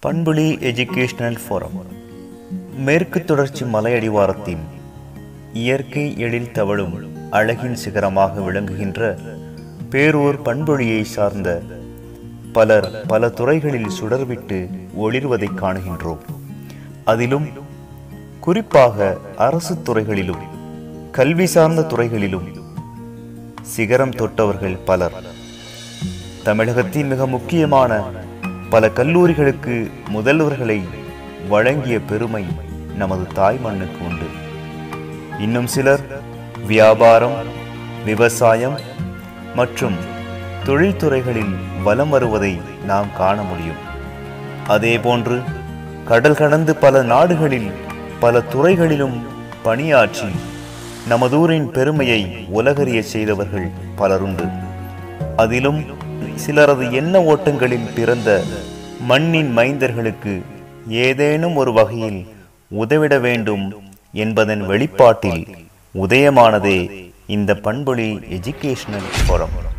பண்புலி educational forum மேற்கு தொடர்ச்சி மலையடிவாரத்தின் இயற்கை எழில் தவழும் அழகின் சிகரமாக விளங்குகின்ற பேரூர் பண்பொழியை சார்ந்த பலர் பல துறைகளில் சுடர்விட்டு ஒளிர்வதை காணுகின்றோம் அதிலும் குறிப்பாக அரசு துறைகளிலும் கல்வி சார்ந்த துறைகளிலும் சிகரம் தொட்டவர்கள் பலர் தமிழகத்தின் மிக முக்கியமான பல கல்லூரிகளுக்கு முதல்வர்களை வழங்கிய பெருமை நமது தாய் மண்ணுக்கு உண்டு இன்னும் சிலர் வியாபாரம் விவசாயம் மற்றும் தொழில்துறைகளில் வலம் வருவதை நாம் காண முடியும் அதேபோன்று கடல் கடந்து பல நாடுகளில் பல துறைகளிலும் பணியாற்றி நமதூரின் பெருமையை உலகறிய செய்தவர்கள் பலருண்டு அதிலும் சிலரது எண்ண ஓட்டங்களில் பிறந்த மண்ணின் மைந்தர்களுக்கு ஏதேனும் ஒரு வகையில் உதவிட வேண்டும் என்பதன் வெளிப்பாட்டில் உதயமானதே இந்த பண்பொழி எஜுகேஷனல் ஃபோரம்